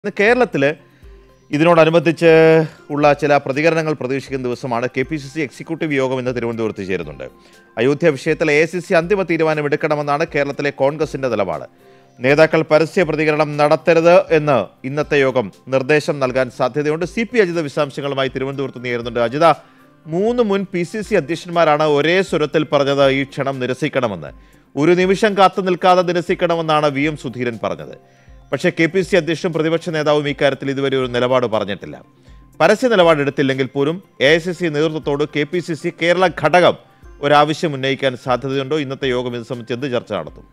ഇന്ന് കേരളത്തിൽ ഇതിനോടനുബന്ധിച്ച് ഉള്ള ചില പ്രതികരണങ്ങൾ പ്രതീക്ഷിക്കുന്ന ദിവസമാണ് K P C C executive യോഗം ഇന്ന് തിരുവനന്തപുരത്ത് ചേരുന്നുണ്ട് അയോധ്യ വിഷയത്തിൽ എ സി സി അന്തിമ തീരുമാനം എടുക്കണമെന്നാണ് കേരളത്തിലെ കോൺഗ്രസിന്റെ നിലപാട് നേതാക്കൾ പരസ്യ പ്രതികരണം നടത്തരുത് എന്ന് ഇന്നത്തെ യോഗം നിർദ്ദേശം നൽകാൻ സാധ്യതയുണ്ട് സി പി അജിത വിശദാംശങ്ങളുമായി തിരുവനന്തപുരത്ത് നേരുന്നുണ്ട് അജിത മൂന്ന് മുൻ പി സി സി അധ്യക്ഷന്മാരാണ് ഒരേ സ്വരത്തിൽ പറഞ്ഞത് ഈ ക്ഷണം നിരസിക്കണമെന്ന് ഒരു നിമിഷം കാത്തു നിൽക്കാതെ നിരസിക്കണമെന്നാണ് വി എം സുധീരൻ പറഞ്ഞത് പക്ഷേ കെ പി സി അധ്യക്ഷനും പ്രതിപക്ഷ നേതാവും ഇക്കാര്യത്തിൽ ഇതുവരെ ഒരു നിലപാട് പറഞ്ഞിട്ടില്ല പരസ്യ നിലപാടെടുത്തില്ലെങ്കിൽ പോലും എ ഐ സി സി നേതൃത്വത്തോട് K P C C Kerala ഘടകം ഒരാവശ്യം ഉന്നയിക്കാൻ സാധ്യതയുണ്ടോ ഇന്നത്തെ യോഗം ഇത് സംബന്ധിച്ച് എന്ത് ചർച്ച നടത്തും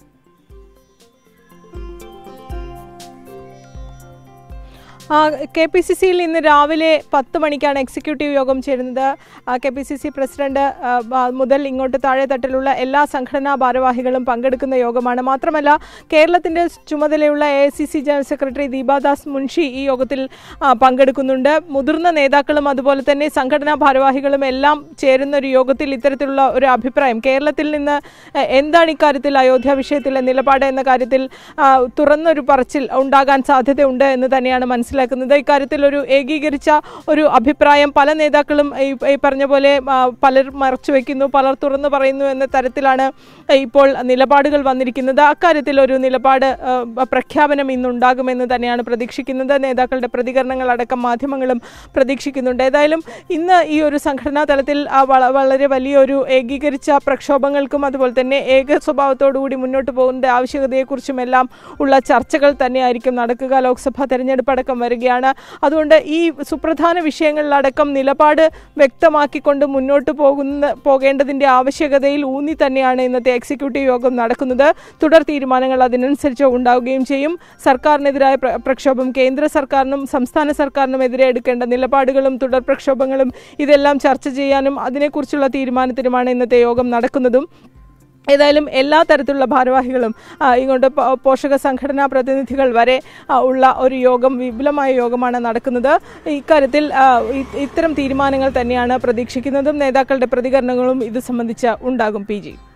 കെ പി സി സിയിൽ ഇന്ന് രാവിലെ പത്ത് മണിക്കാണ് എക്സിക്യൂട്ടീവ് യോഗം ചേരുന്നത് K P C C president ആ, ബ- മുതൽ ഇങ്ങോട്ട് താഴെത്തട്ടിലുള്ള എല്ലാ സംഘടനാ ഭാരവാഹികളും പങ്കെടുക്കുന്ന യോഗമാണ് മാത്രമല്ല കേരളത്തിന്റെ ചുമതലയുള്ള A I C C general secretary Deepa Das Munshi ഈ യോഗത്തിൽ ആ, പങ്കെടുക്കുന്നുണ്ട് മുതിർന്ന നേതാക്കളും അതുപോലെ തന്നെ സംഘടനാ ഭാരവാഹികളും എല്ലാം ചേരുന്ന ഒരു യോഗത്തിൽ ഇത്തരത്തിലുള്ള ഒരു അഭിപ്രായം കേരളത്തിൽ നിന്ന് എ, എന്താണ് ഇക്കാര്യത്തിൽ അയോധ്യ വിഷയത്തിലെ നിലപാട് എന്ന കാര്യത്തിൽ ആ, തുറന്നൊരു പറച്ചിൽ ഉണ്ടാകാൻ സാധ്യതയുണ്ട് എന്ന് തന്നെയാണ് മനസ്സിലാക്കുന്നത് ഇക്കാര്യത്തിൽ ഒരു ഏകീകരിച്ച ഒരു അഭിപ്രായം പല നേതാക്കളും ഈ ഈ പറഞ്ഞ പോലെ ആ, പലർ മറച്ചു വയ്ക്കുന്നു പലർ തുറന്നു പറയുന്നു എന്ന തരത്തിലാണ് ഇപ്പോൾ നിലപാടുകൾ വന്നിരിക്കുന്നത് അക്കാര്യത്തിൽ ഒരു നിലപാട് ആ, പ്രഖ്യാപനം ഇന്നുണ്ടാകുമെന്ന് തന്നെയാണ് പ്രതീക്ഷിക്കുന്നത് നേതാക്കളുടെ പ്രതികരണങ്ങൾ അടക്കം മാധ്യമങ്ങളും പ്രതീക്ഷിക്കുന്നുണ്ട് ഏതായാലും ഇന്ന് ഈ ഒരു സംഘടനാ തലത്തിൽ ആ വള- വളരെ വലിയൊരു ഏകീകരിച്ച പ്രക്ഷോഭങ്ങൾക്കും അതുപോലെ തന്നെ ഏക സ്വഭാവത്തോടുകൂടി മുന്നോട്ട് പോകുന്ന ആവശ്യകതയെക്കുറിച്ചും എല്ലാം ഉള്ള ചർച്ചകൾ തന്നെയായിരിക്കും നടക്കുക ലോക്സഭാ തെരഞ്ഞെടുപ്പ് അടക്കം വരികയാണ് അതുകൊണ്ട് ഈ സുപ്രധാന വിഷയങ്ങളിലടക്കം നിലപാട് വ്യക്തമാക്കിക്കൊണ്ട് മുന്നോട്ട് പോകുന്ന പോകേണ്ടതിൻ്റെ ആവശ്യകതയിൽ ഊന്നി തന്നെയാണ് ഇന്നത്തെ എക്സിക്യൂട്ടീവ് യോഗം നടക്കുന്നത് തുടർ തീരുമാനങ്ങൾ അതിനനുസരിച്ച് ഉണ്ടാവുകയും ചെയ്യും സർക്കാരിനെതിരായ പ്ര- പ്രക്ഷോഭം കേന്ദ്ര സർക്കാരിനും സംസ്ഥാന സർക്കാരിനും എതിരെ എടുക്കേണ്ട നിലപാടുകളും തുടർ പ്രക്ഷോഭങ്ങളും ഇതെല്ലാം ചർച്ച ചെയ്യാനും അതിനെക്കുറിച്ചുള്ള തീരുമാനത്തിനുമാണ് ഇന്നത്തെ യോഗം നടക്കുന്നതും ഏതായാലും എല്ലാ തരത്തിലുള്ള ഭാരവാഹികളും ആ, ഇങ്ങോട്ട് പോ- പോഷക സംഘടനാ പ്രതിനിധികൾ വരെ ആ, ഉള്ള ഒരു യോഗം വിപുലമായ യോഗമാണ് നടക്കുന്നത് ഇക്കാര്യത്തിൽ ആ, ഇ- ഇത്തരം തീരുമാനങ്ങൾ തന്നെയാണ് പ്രതീക്ഷിക്കുന്നതും നേതാക്കളുടെ പ്രതികരണങ്ങളും ഇത് സംബന്ധിച്ച് ഉണ്ടാകും പി ജി